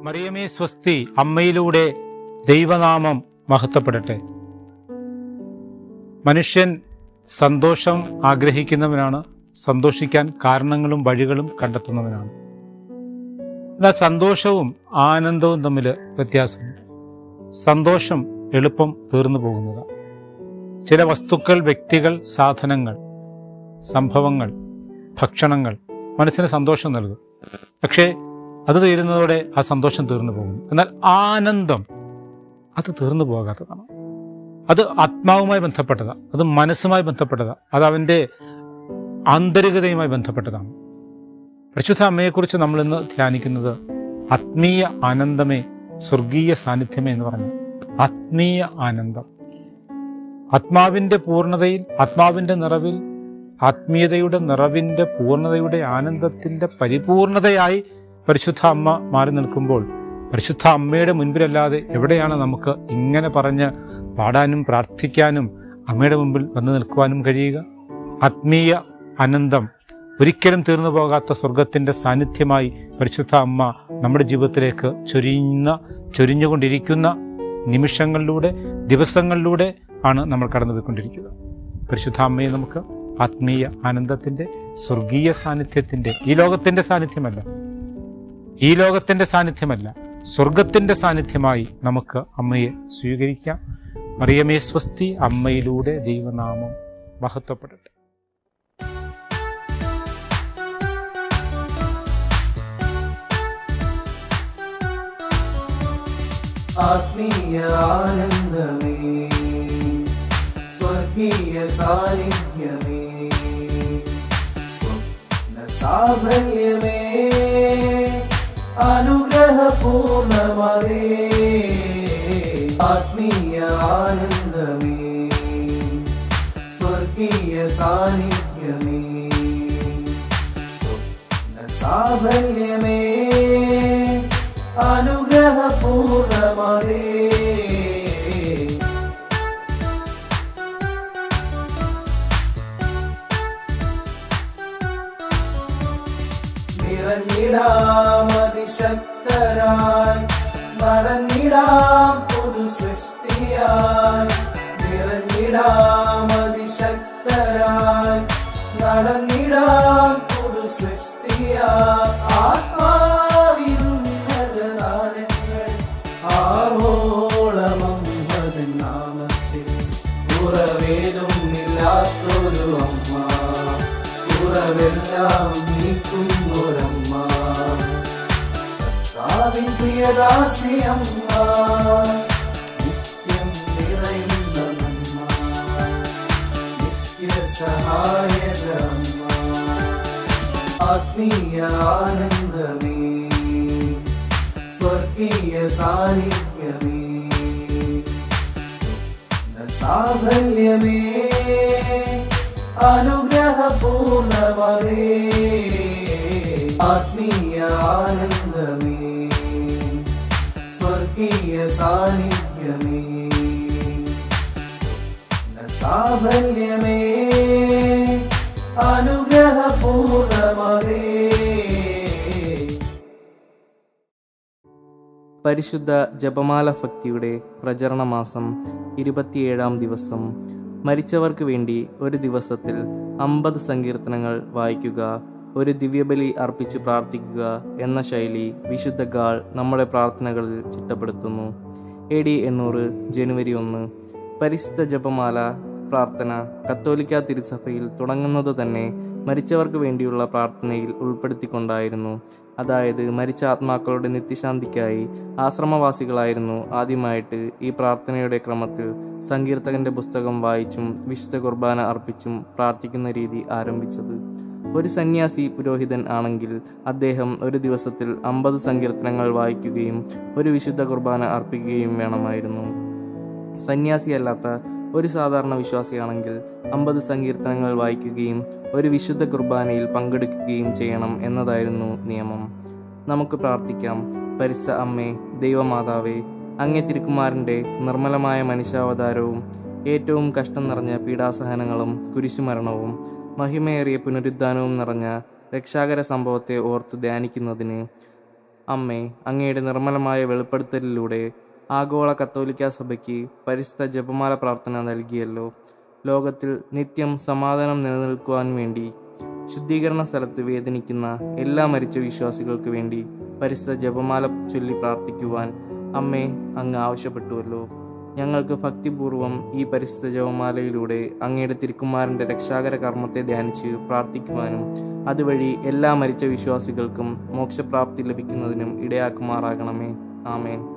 മറിയമേ സ്വസ്തി അമ്മയിലൂടെ ദൈവനാമം മഹത്വപ്പെടട്ടെ മനുഷ്യൻ സന്തോഷം ആഗ്രഹിക്കുന്നവനാണ് സന്തോഷിക്കാൻ കാരണങ്ങളും വഴികളും കണ്ടെത്തുന്നവനാണ് എന്നാൽ സന്തോഷവും ആനന്ദവും തമ്മിൽ വ്യത്യാസമുണ്ട് സന്തോഷം എളുപ്പം തീർന്നു പോകുന്നതാണ് ചില വസ്തുക്കൾ വ്യക്തികൾ സാധനങ്ങൾ സംഭവങ്ങൾ ഭക്ഷണങ്ങൾ മനസ്സിന് സന്തോഷം നൽകും പക്ഷേ അത് തീരുന്നതോടെ ആ സന്തോഷം തീർന്നു പോകുന്നു എന്നാൽ ആനന്ദം അത് തീർന്നു പോകാത്തതാണ് അത് ആത്മാവുമായി ബന്ധപ്പെട്ടതാണ് അത് മനസ്സുമായി ബന്ധപ്പെട്ടതാണ് അത് അവൻ്റെ ആന്തരികതയുമായി ബന്ധപ്പെട്ടതാണ് പരിശുദ്ധ അമ്മയെക്കുറിച്ച് നമ്മൾ ഇന്ന് ധ്യാനിക്കുന്നത് ആത്മീയ ആനന്ദമേ സ്വർഗീയ സാന്നിധ്യമേ എന്ന് പറഞ്ഞു ആത്മീയ ആനന്ദം ആത്മാവിൻ്റെ പൂർണ്ണതയിൽ ആത്മാവിൻ്റെ നിറവിൽ ആത്മീയതയുടെ നിറവിൻ്റെ പൂർണ്ണതയുടെ ആനന്ദത്തിൻ്റെ പരിപൂർണതയായി പരിശുദ്ധ അമ്മ മാറി നിൽക്കുമ്പോൾ പരിശുദ്ധ അമ്മയുടെ മുൻപിലല്ലാതെ എവിടെയാണ് നമുക്ക് ഇങ്ങനെ പറഞ്ഞ് പാടാനും പ്രാർത്ഥിക്കാനും അമ്മയുടെ മുമ്പിൽ വന്നു നിൽക്കുവാനും കഴിയുക ആത്മീയ ആനന്ദം ഒരിക്കലും തീർന്നു പോകാത്ത സ്വർഗത്തിൻ്റെ സാന്നിധ്യമായി പരിശുദ്ധ അമ്മ നമ്മുടെ ജീവിതത്തിലേക്ക് ചൊരിയുന്ന ചൊരിഞ്ഞുകൊണ്ടിരിക്കുന്ന നിമിഷങ്ങളിലൂടെ ദിവസങ്ങളിലൂടെ ആണ് നമ്മൾ കടന്നുപോയിക്കൊണ്ടിരിക്കുക പരിശുദ്ധ അമ്മയെ നമുക്ക് ആത്മീയ ആനന്ദത്തിൻ്റെ സ്വർഗീയ സാന്നിധ്യത്തിൻ്റെ ഈ ലോകത്തിൻ്റെ സാന്നിധ്യമല്ല ഈ ലോകത്തിൻ്റെ സാന്നിധ്യമല്ല സ്വർഗത്തിൻ്റെ സാന്നിധ്യമായി നമുക്ക് അമ്മയെ സ്വീകരിക്കാം മറിയമേ സ്വസ്തി അമ്മയിലൂടെ ദൈവനാമം മഹത്വപ്പെടട്ടെ ആത്മീയ ആനന്ദമേ സ്വർഗീയ സാന്നിധ്യമേ സ്വപ്ന സാഫല്യമേ അനുഗ്രഹപൂർണമതേ ആത്മീയ ആനന്ദമേ സ്വർഗീയ സാന്നിധ്യമേ സ്വപ്ന സാഫല്യമേ അനുഗ്രഹപൂർണമതേ നിറഞ്ഞിടാം അതിശക്തരായി നടന്നിടാം പുതു സൃഷ്ടിയായി നിറഞ്ഞിടാം അതിശക്തരായി നടന്നിടാം പുതു സൃഷ്ടിയായി ആത്മാവിനുന്നതനാനങ്ങൾ ആവോളമമ്മതൻ നാമത്തിൽ ഉറവേതും ഇല്ലാത്തൊരു അമ്മ കുറവെല്ലാം നീക്കുന്നൊരമ്മ കർത്താവിൻ പ്രിയദാസിയമ്മ നിത്യം നിറയുന്ന നന്മ നിത്യ സഹായകമ്മ ആത്മീയ ആനന്ദമേ സ്വർഗീയ സാന്നിധ്യമേ സാഫല്യമേ അനുഗ്രഹപൂർണമതേ ആത്മീയ ആനന്ദമേ സ്വർഗീയ സാന്നിധ്യമേ സാഫല്യമേ അനുഗ്രഹപൂർണമതേ പരിശുദ്ധ ജപമാല ഭക്തിയുടെ പ്രചരണ മാസം ഇരുപത്തിയേഴാം ദിവസം മരിച്ചവർക്ക് വേണ്ടി ഒരു ദിവസത്തിൽ അമ്പത് സങ്കീർത്തനങ്ങൾ വായിക്കുക ഒരു ദിവ്യബലി അർപ്പിച്ച് പ്രാർത്ഥിക്കുക എന്ന ശൈലി വിശുദ്ധ ഗാൾ നമ്മുടെ പ്രാർത്ഥനകളിൽ ചിട്ടപ്പെടുത്തുന്നു എ ഡി എണ്ണൂറ് ജനുവരി ഒന്ന് പരിശുദ്ധ ജപമാല പ്രാർത്ഥന കത്തോലിക്ക തിരുസഭയിൽ തുടങ്ങുന്നത് തന്നെ മരിച്ചവർക്ക് വേണ്ടിയുള്ള പ്രാർത്ഥനയിൽ ഉൾപ്പെടുത്തിക്കൊണ്ടായിരുന്നു അതായത് മരിച്ച ആത്മാക്കളുടെ നിത്യശാന്തിക്കായി ആശ്രമവാസികളായിരുന്നു ആദ്യമായിട്ട് ഈ പ്രാർത്ഥനയുടെ ക്രമത്തിൽ സങ്കീർത്തകന്റെ പുസ്തകം വായിച്ചും വിശുദ്ധ കുർബാന അർപ്പിച്ചും പ്രാർത്ഥിക്കുന്ന രീതി ആരംഭിച്ചത് ഒരു സന്യാസി പുരോഹിതൻ ആണെങ്കിൽ അദ്ദേഹം ഒരു ദിവസത്തിൽ അമ്പത് സങ്കീർത്തനങ്ങൾ വായിക്കുകയും ഒരു വിശുദ്ധ കുർബാന അർപ്പിക്കുകയും വേണമായിരുന്നു സന്യാസിയല്ലാത്ത ഒരു സാധാരണ വിശ്വാസിയാണെങ്കിൽ അമ്പത് സങ്കീർത്തനങ്ങൾ വായിക്കുകയും ഒരു വിശുദ്ധ കുർബാനയിൽ പങ്കെടുക്കുകയും ചെയ്യണം എന്നതായിരുന്നു നിയമം നമുക്ക് പ്രാർത്ഥിക്കാം പരിസ അമ്മേ ദൈവമാതാവേ അങ്ങേ തിരുക്കുമാരൻ്റെ നിർമ്മലമായ മനുഷ്യാവതാരവും ഏറ്റവും കഷ്ടം നിറഞ്ഞ പീഡാസഹനങ്ങളും കുരിശുമരണവും മഹിമയേറിയ പുനരുദ്ധാനവും നിറഞ്ഞ രക്ഷാകര സംഭവത്തെ ഓർത്ത് ധ്യാനിക്കുന്നതിന് അമ്മേ അങ്ങയുടെ നിർമ്മലമായ വെളിപ്പെടുത്തലിലൂടെ ആഗോള കത്തോലിക്ക സഭയ്ക്ക് പരിശുദ്ധ ജപമാല പ്രാർത്ഥന നൽകിയല്ലോ ലോകത്തിൽ നിത്യം സമാധാനം നിലനിൽക്കുവാൻ വേണ്ടി ശുദ്ധീകരണ സ്ഥലത്ത് വേദനിക്കുന്ന എല്ലാ മരിച്ച വിശ്വാസികൾക്ക് വേണ്ടി പരിശുദ്ധ ജപമാല ചൊല്ലി പ്രാർത്ഥിക്കുവാൻ അമ്മേ അങ്ങ് ആവശ്യപ്പെട്ടുവല്ലോ ഞങ്ങൾക്ക് ഭക്തിപൂർവം ഈ പരിശുദ്ധ ജപമാലയിലൂടെ അങ്ങയുടെ തിരുക്കുമാരൻ്റെ രക്ഷാകര കർമ്മത്തെ ധ്യാനിച്ച് പ്രാർത്ഥിക്കുവാനും അതുവഴി എല്ലാ മരിച്ച വിശ്വാസികൾക്കും മോക്ഷപ്രാപ്തി ലഭിക്കുന്നതിനും ഇടയാക്കുമാറാകണമേ ആമേൻ